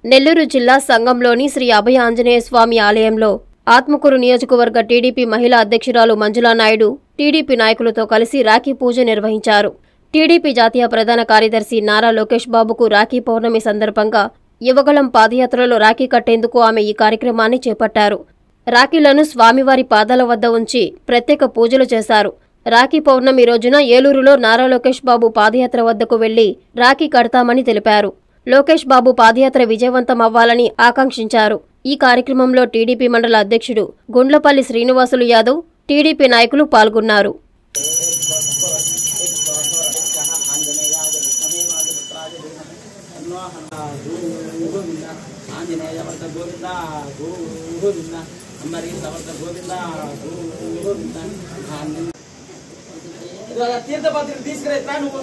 నెల్లూరు జిల్లా సంఘంలోని శ్రీ అభయ ఆంజనేయ స్వామి ఆలయంలో ఆత్మకూరు నియోజకవర్గ టీడీపీ మహిళా అధ్యక్షురాలు మంజులా నాయుడు టీడీపీ నాయకులతో కలిసి రాఖీ పూజ నిర్వహించారు టీడీపీ జాతీయ ప్రధాన కార్యదర్శి నారా లోకేష్ బాబుకు రాఖీ పౌర్ణమి సందర్భంగా యువగళం పాదయాత్రలో రాఖీ కట్టేందుకు ఆమె ఈ కార్యక్రమాన్ని చేపట్టారు రాఖీలను స్వామివారి పాదాల వద్ద ఉంచి ప్రత్యేక పూజలు చేశారు రాఖీ పౌర్ణమి రోజున ఏలూరులో నారా లోకేష్ బాబు పాదయాత్ర వద్దకు వెళ్లి రాఖీ కడతామని తెలిపారు లోకేష్ బాబు పాదయాత్ర విజయవంతం అవ్వాలని ఆకాంక్షించారు ఈ కార్యక్రమంలో టీడీపీ మండల అధ్యక్షుడు గుండ్లపల్లి శ్రీనివాసులు యాదవ్ టీడీపీ నాయకులు పాల్గొన్నారు ఆంజనేయ వర్త గోవింద గోవింద అమ్మరీస వర్త గోవింద గోవింద తీర్థపాత్రలు తీసుకురా నువ్వు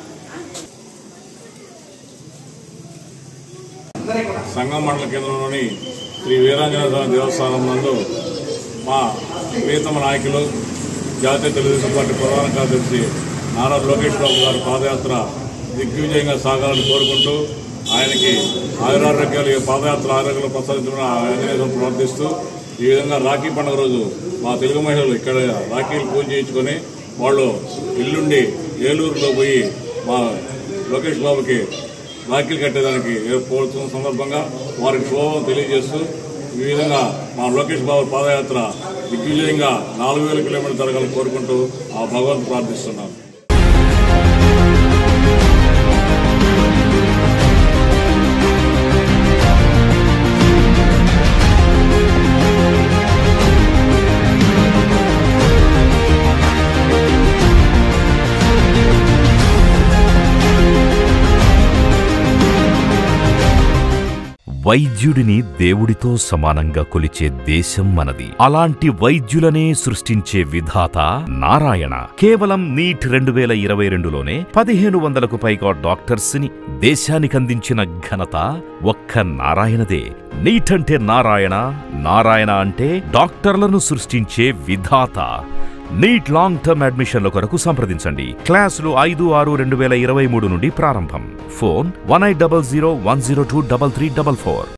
సంగం మండల కేంద్రంలోని శ్రీ వీరాంజనేయ స్వామి దేవస్థానం నందు మా ప్రియతమ నాయకులు జాతీయ తెలుగుదేశం పార్టీ ప్రధాన కార్యదర్శి నారా లోకేష్ బాబు గారి పాదయాత్ర దిగ్విజయంగా సాగాలని కోరుకుంటూ ఆయనకి ఆయురారోగ్యాలు ఈ పాదయాత్ర ఆరోగ్యాలు ప్రసాదించమని ఆంజనేయ స్వామి ప్రార్థిస్తూ ఈ విధంగా రాఖీ పండుగ రోజు మా తెలుగు మహిళలు ఇక్కడ రాఖీలు పూజ చేయించుకొని వాళ్ళు ఇల్లుండి ఏలూరులో పోయి మా లోకేష్ బాబుకి రాఖీలు కట్టేదానికి పోతున్న సందర్భంగా వారికి శుభం తెలియజేస్తూ ఈ విధంగా మా లోకేష్ బాబు పాదయాత్ర దిగ్విజయంగా నాలుగు వేల కిలోమీటర్లు జరగాలని కోరుకుంటూ ఆ భగవంతు ప్రార్థిస్తున్నాను వైద్యుడిని దేవుడితో సమానంగా కొలిచే దేశం మనది అలాంటి వైద్యులనే సృష్టించే విధాత నారాయణ కేవలం నీట్ రెండు వేల ఇరవై రెండులోనే పదిహేను వందలకు పైగా డాక్టర్స్ ని దేశానికి అందించిన ఘనత ఒక్క నారాయణదే నీట్ అంటే నారాయణ నారాయణ అంటే డాక్టర్లను సృష్టించే విధాత నీట్ లాంగ్ టర్మ్ అడ్మిషన్ల కొరకు సంప్రదించండి క్లాసులు ఐదు ఆరు రెండు వేల ఇరవై మూడు నుండి ప్రారంభం phone one eight double zero one zero two double three double four